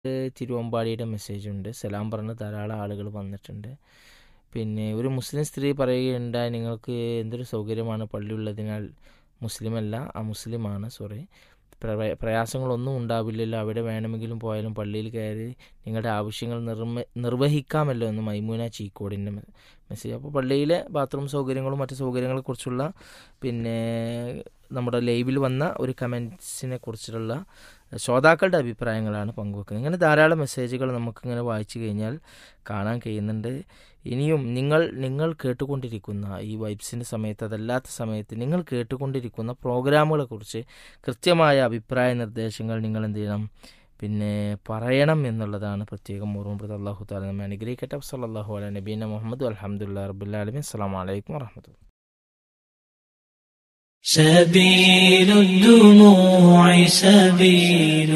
തിരുവമ്പാടിയുടെ മെസ്സേജുണ്ട് സലാം പറഞ്ഞ് ധാരാളം ആളുകൾ വന്നിട്ടുണ്ട് പിന്നെ ഒരു മുസ്ലിം സ്ത്രീ പറയുകയുണ്ടായി നിങ്ങൾക്ക് എന്തൊരു സൗകര്യമാണ് പള്ളിയുള്ളതിനാൽ മുസ്ലിമല്ല ആ മുസ്ലിമാണ് സോറി പ്രയ- പ്രയാസങ്ങളൊന്നും ഉണ്ടാവില്ലല്ലോ അവിടെ വേണമെങ്കിലും പോയാലും പള്ളിയിൽ കയറി നിങ്ങളുടെ ആവശ്യങ്ങൾ നിർമ്മ നിർവഹിക്കാമല്ലോ എന്ന് മൈമൂന ചീക്കോടിൻ്റെ മെ- മെസ്സേജ് അപ്പോൾ പള്ളിയിലെ ബാത്റൂം സൗകര്യങ്ങളും മറ്റു സൗകര്യങ്ങളെക്കുറിച്ചുള്ള പിന്നെ നമ്മുടെ ലൈവിൽ വന്ന ഒരു കമൻസിനെ കുറിച്ചിട്ടുള്ള ശ്രോതാക്കളുടെ അഭിപ്രായങ്ങളാണ് പങ്കുവെക്കുന്നത് ഇങ്ങനെ ധാരാളം മെസ്സേജുകൾ നമുക്കിങ്ങനെ വായിച്ചു കഴിഞ്ഞാൽ കാണാൻ കഴിയുന്നുണ്ട് ഇനിയും നിങ്ങൾ നിങ്ങൾ കേട്ടുകൊണ്ടിരിക്കുന്ന ഈ വൈബ്സിൻ്റെ സമയത്ത് അതല്ലാത്ത സമയത്ത് നിങ്ങൾ കേട്ടുകൊണ്ടിരിക്കുന്ന പ്രോഗ്രാമുകളെ കുറിച്ച് കൃത്യമായ അഭിപ്രായ നിർദ്ദേശങ്ങൾ നിങ്ങൾ എന്ത് ചെയ്യണം പിന്നെ പറയണം എന്നുള്ളതാണ് പ്രത്യേകം ഓർമ്മപ്പെടുത്ത അള്ളാഹു താല നമ്മെ അനുഗ്രഹിക്കട്ടെ സല്ലാഹു അല നബീന മുഹമ്മദ് അലഹമുല്ലാ റബുല്ലാലമി അസ്സാം വലൈക്കും വാഹമത്തുള്ള سبيل الدموع سبيل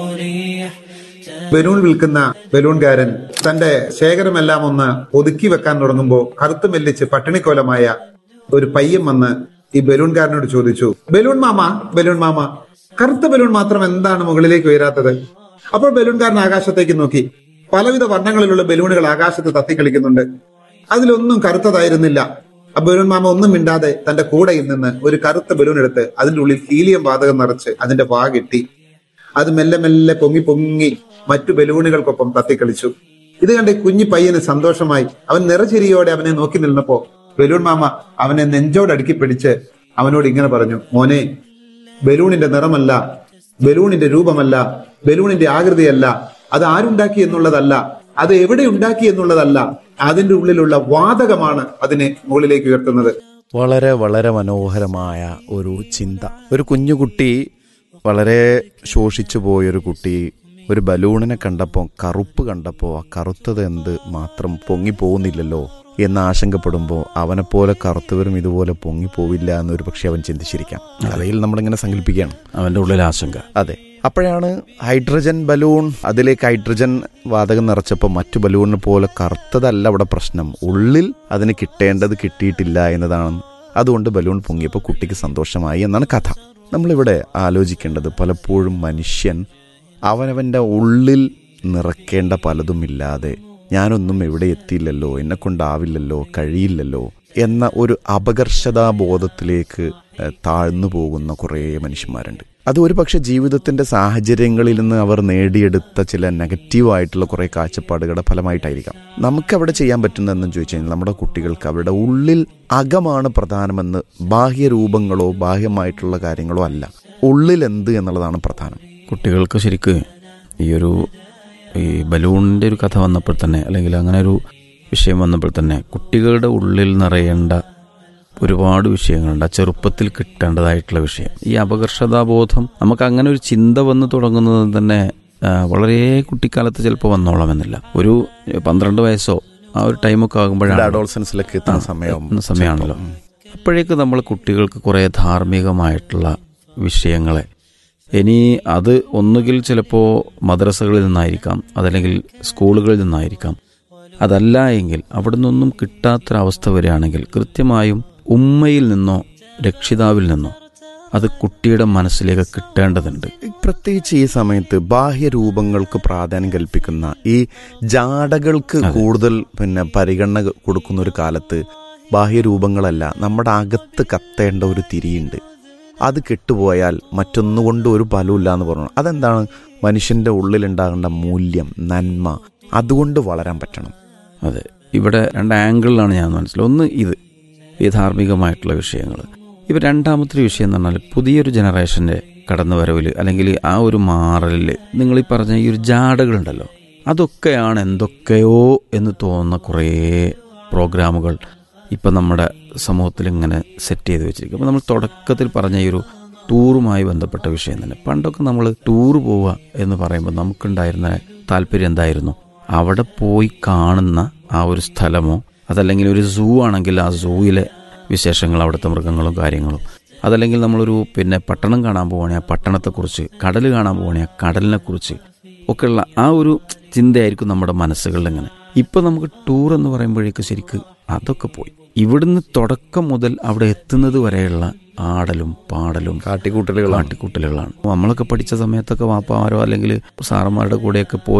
مريح ബലൂൺ വിൽക്കുന്ന ബലൂൺകാരൻ തന്റെ ശേഖരമെല്ലാം ഒന്ന് ഒതുക്കി വെക്കാൻ തുടങ്ങുമ്പോൾ കറുത്തു മെല്ലിച്ച് പട്ടിണിക്കോലമായ ഒരു പയ്യൻ വന്ന് ഈ ബലൂൺകാരനോട് ചോദിച്ചു ബലൂൺ മാമ ബലൂൺ മാമ കറുത്ത ബലൂൺ മാത്രം എന്താണ് മുകളിലേക്ക് ഉയരാത്തത് അപ്പോൾ ബലൂൺകാരൻ ആകാശത്തേക്ക് നോക്കി പലവിധ വർണ്ണങ്ങളിലുള്ള ബലൂണുകൾ ആകാശത്ത് തത്തിക്കളിക്കുന്നുണ്ട് അതിലൊന്നും കറുത്തതായിരുന്നില്ല ആ ബലൂൺ മാമ ഒന്നും മിണ്ടാതെ തന്റെ കൂടയിൽ നിന്ന് ഒരു കറുത്ത ബലൂൺ എടുത്ത് അതിന്റെ ഉള്ളിൽ ഹീലിയം വാതകം നിറച്ച് അതിന്റെ വാ കെട്ടി അത് മെല്ലെ മെല്ലെ പൊങ്ങി പൊങ്ങി മറ്റു ബലൂണുകൾക്കൊപ്പം തത്തിക്കളിച്ചു ഇത് കണ്ട് ഈ കുഞ്ഞു പയ്യന് സന്തോഷമായി അവൻ നിറചിരിയോടെ അവനെ നോക്കി നിന്നപ്പോ ബലൂൺ മാമ അവനെ നെഞ്ചോട് അടുക്കി പിടിച്ച് അവനോട് ഇങ്ങനെ പറഞ്ഞു മോനെ ബലൂണിന്റെ നിറമല്ല ബലൂണിന്റെ രൂപമല്ല ബലൂണിന്റെ ആകൃതിയല്ല അത് ആരുണ്ടാക്കി എന്നുള്ളതല്ല അത് എവിടെ ഉണ്ടാക്കി എന്നുള്ളതല്ല അതിന്റെ ഉള്ളിലുള്ള വാതകമാണ് അതിനെ മുകളിലേക്ക് ഉയർത്തുന്നത് വളരെ വളരെ മനോഹരമായ ഒരു ചിന്ത ഒരു കുഞ്ഞുകുട്ടി വളരെ ശോഷിച്ചു പോയൊരു കുട്ടി ഒരു ബലൂണിനെ കണ്ടപ്പോൾ കറുപ്പ് കണ്ടപ്പോൾ ആ കറുത്തത് എന്ത് മാത്രം പൊങ്ങി പോകുന്നില്ലല്ലോ എന്ന് ആശങ്കപ്പെടുമ്പോൾ അവനെപ്പോലെ കറുത്തവരും ഇതുപോലെ പൊങ്ങി പോവില്ല എന്നൊരു പക്ഷെ അവൻ ചിന്തിച്ചിരിക്കാം കഥയിൽ നമ്മളിങ്ങനെ സങ്കല്പിക്കുകയാണ് അവന്റെ ഉള്ളിൽ ആശങ്ക അതെ അപ്പോഴാണ് ഹൈഡ്രജൻ ബലൂൺ അതിലേക്ക് ഹൈഡ്രജൻ വാതകം നിറച്ചപ്പോൾ മറ്റു ബലൂണിനെ പോലെ കറുത്തതല്ല അവിടെ പ്രശ്നം ഉള്ളിൽ അതിന് കിട്ടേണ്ടത് കിട്ടിയിട്ടില്ല എന്നതാണ് അതുകൊണ്ട് ബലൂൺ പൊങ്ങിയപ്പോൾ കുട്ടിക്ക് സന്തോഷമായി എന്നാണ് കഥ നമ്മളിവിടെ ആലോചിക്കേണ്ടത് പലപ്പോഴും മനുഷ്യൻ അവനവൻ്റെ ഉള്ളിൽ നിറയ്ക്കേണ്ട പലതുമില്ലാതെ ഞാനൊന്നും എവിടെ എത്തിയില്ലല്ലോ എന്നെ കൊണ്ടാവില്ലല്ലോ കഴിയില്ലല്ലോ എന്ന ഒരു അപകർഷതാബോധത്തിലേക്ക് ഏഹ്, താഴ്ന്നു പോകുന്ന കുറേ മനുഷ്യന്മാരുണ്ട് അത് ഒരു പക്ഷെ ജീവിതത്തിന്റെ സാഹചര്യങ്ങളിൽ നിന്ന് അവർ നേടിയെടുത്ത ചില നെഗറ്റീവായിട്ടുള്ള കുറേ കാഴ്ചപ്പാടുകളുടെ ഫലമായിട്ടായിരിക്കാം നമുക്ക് അവിടെ ചെയ്യാൻ പറ്റുന്നതെന്ന് ചോദിച്ചു കഴിഞ്ഞാൽ നമ്മുടെ കുട്ടികൾക്ക് അവരുടെ ഉള്ളിൽ അകമാണ് പ്രധാനമെന്ന് ബാഹ്യരൂപങ്ങളോ ബാഹ്യമായിട്ടുള്ള കാര്യങ്ങളോ അല്ല ഉള്ളിൽ എന്ത് എന്നുള്ളതാണ് പ്രധാനം കുട്ടികൾക്ക് ശരിക്ക് ഈ ഒരു ഈ ബലൂണിന്റെ ഒരു കഥ വന്നപ്പോൾ തന്നെ അല്ലെങ്കിൽ അങ്ങനെ ഒരു വിഷയം വന്നപ്പോൾ തന്നെ കുട്ടികളുടെ ഉള്ളിൽ നിറയേണ്ട ഒരുപാട് വിഷയങ്ങളുണ്ട് ആ ചെറുപ്പത്തിൽ കിട്ടേണ്ടതായിട്ടുള്ള വിഷയം ഈ അപകർഷതാബോധം നമുക്ക് അങ്ങനെ ഒരു ചിന്ത വന്ന് തുടങ്ങുന്നത് തന്നെ ആ, വളരെ കുട്ടിക്കാലത്ത് ചിലപ്പോൾ വന്നോളാമെന്നില്ല ഒരു പന്ത്രണ്ട് വയസ്സോ ആ ഒരു ടൈമൊക്കെ ആകുമ്പോഴാണ് അഡോൾസൻസിലൊക്കെ എത്തുന്ന ആ, സമയം എത്തുന്ന സമയമാണല്ലോ. ഉം. അപ്പോഴേക്ക് നമ്മൾ കുട്ടികൾക്ക് കുറേ ധാർമ്മികമായിട്ടുള്ള വിഷയങ്ങളെ ഇനി അത് ഒന്നുകിൽ ചിലപ്പോൾ മദ്രസകളിൽ നിന്നായിരിക്കാം അതല്ലെങ്കിൽ സ്കൂളുകളിൽ നിന്നായിരിക്കാം അതല്ല എങ്കിൽ അവിടെ നിന്നൊന്നും കിട്ടാത്തൊരവസ്ഥ വരികയാണെങ്കിൽ കൃത്യമായും ഉമ്മയിൽ നിന്നോ രക്ഷിതാവിൽ നിന്നോ അത് കുട്ടിയുടെ മനസ്സിലേക്ക് കിട്ടേണ്ടതുണ്ട് പ്രത്യേകിച്ച് ഈ സമയത്ത് ബാഹ്യരൂപങ്ങൾക്ക് പ്രാധാന്യം കൽപ്പിക്കുന്ന ഈ ജാടകൾക്ക് അതെ. കൂടുതൽ പിന്നെ പരിഗണന കൊടുക്കുന്ന ഒരു കാലത്ത് ബാഹ്യരൂപങ്ങളല്ല നമ്മുടെ അകത്ത് കത്തേണ്ട ഒരു തിരിയുണ്ട് അത് കെട്ടുപോയാൽ മറ്റൊന്നുകൊണ്ട് ഒരു ഫലമില്ല എന്ന് പറഞ്ഞു അതെന്താണ് മനുഷ്യന്റെ ഉള്ളിലുണ്ടാകേണ്ട മൂല്യം നന്മ അതുകൊണ്ട് വളരാൻ പറ്റണം അതെ ഇവിടെ രണ്ട് ആംഗിളിലാണ് ഞാൻ മനസ്സിലായത് ഒന്ന് ഇത് ഈ ധാർമ്മികമായിട്ടുള്ള വിഷയങ്ങൾ ഇപ്പം രണ്ടാമത്തെ ഒരു വിഷയം എന്ന് പറഞ്ഞാൽ പുതിയൊരു ജനറേഷൻ്റെ കടന്നു വരവിൽ അല്ലെങ്കിൽ ആ ഒരു മാറലിൽ നിങ്ങൾ ഈ പറഞ്ഞ ഈ ഒരു ജാടകളുണ്ടല്ലോ അതൊക്കെയാണ് എന്തൊക്കെയോ എന്ന് തോന്നുന്ന കുറേ പ്രോഗ്രാമുകൾ ഇപ്പം നമ്മുടെ സമൂഹത്തിൽ ഇങ്ങനെ സെറ്റ് ചെയ്ത് വെച്ചിരിക്കും അപ്പോൾ നമ്മൾ തുടക്കത്തിൽ പറഞ്ഞ ഈ ഒരു ടൂറുമായി ബന്ധപ്പെട്ട വിഷയം തന്നെ പണ്ടൊക്കെ നമ്മൾ ടൂർ പോവുക എന്ന് പറയുമ്പോൾ നമുക്കുണ്ടായിരുന്ന താല്പര്യം എന്തായിരുന്നു അവിടെ പോയി കാണുന്ന ആ ഒരു സ്ഥലമോ അതല്ലെങ്കിൽ ഒരു സൂ ആണെങ്കിൽ ആ സൂവിലെ വിശേഷങ്ങൾ അവിടുത്തെ മൃഗങ്ങളും കാര്യങ്ങളും അതല്ലെങ്കിൽ നമ്മളൊരു പിന്നെ പട്ടണം കാണാൻ പോവുകയാണെങ്കിൽ ആ പട്ടണത്തെക്കുറിച്ച് കടൽ കാണാൻ പോവുകയാണെങ്കിൽ ആ കടലിനെക്കുറിച്ച് ഒക്കെയുള്ള ആ ഒരു ചിന്തയായിരിക്കും നമ്മുടെ മനസ്സുകളിൽ ഇങ്ങനെ ഇപ്പം നമുക്ക് ടൂർ എന്ന് പറയുമ്പോഴേക്ക് ശരിക്ക് അതൊക്കെ പോയി ഇവിടുന്ന് തുടക്കം മുതൽ അവിടെ എത്തുന്നത് വരെയുള്ള ആടലും പാടലും കാട്ടിക്കൂട്ടലുകളാണ് കാട്ടിക്കൂട്ടലുകളാണ് നമ്മളൊക്കെ പഠിച്ച സമയത്തൊക്കെ വാപ്പാമാരോ അല്ലെങ്കിൽ സാറന്മാരുടെ കൂടെയൊക്കെ പോയി